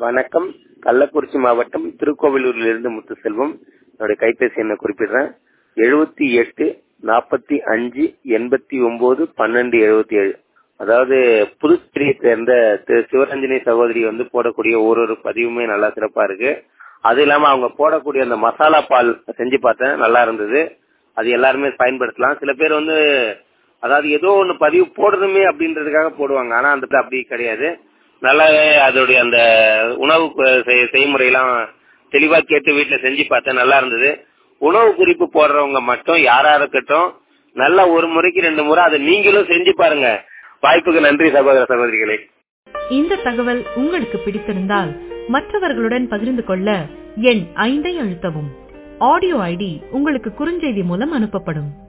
வணக்கம் கள்ளக்குறிச்சி மாவட்டம் திருக்கோவிலூரிலிருந்து முத்துசெல்வம் என்னுடைய கைபேசி எண்ணை குறிப்பிடுறேன் எழுபத்தி எட்டு நாற்பத்தி அஞ்சு எண்பத்தி ஒன்பது பன்னெண்டு எழுபத்தி ஏழு அதாவது புதுச்சேரியை சேர்ந்த திரு சிவரஞ்சனி சகோதரி வந்து போடக்கூடிய ஒரு ஒரு பதிவுமே நல்லா சிறப்பா இருக்கு அது இல்லாம அவங்க போடக்கூடிய அந்த மசாலா பால் செஞ்சு பார்த்தேன் நல்லா இருந்தது அது எல்லாருமே பயன்படுத்தலாம் சில பேர் வந்து அதாவது ஏதோ ஒன்று பதிவு போடணுமே அப்படின்றதுக்காக போடுவாங்க ஆனா அந்த அப்படி கிடையாது நல்லாவே அதோடைய அந்த உணவு செய்- செய்முறையெல்லாம் தெளிவா கேட்டு வீட்டுல செஞ்சு பார்த்தேன் நல்லா இருந்தது உணவு குறிப்பு போடுறவங்க மட்டும் யாரா இருக்கட்டும் நல்லா ஒரு முறைக்கு ரெண்டு முறை அதை நீங்களும் செஞ்சு பாருங்க வாய்ப்புக்கு நன்றி சகோதர சகோதரிகளே இந்த தகவல் உங்களுக்கு பிடித்திருந்தால் மற்றவர்களுடன் பகிர்ந்து கொள்ள எண் ஐந்தை அழுத்தவும் ஆடியோ ஐடி உங்களுக்கு குறுஞ்செய்தி மூலம் அனுப்பப்படும்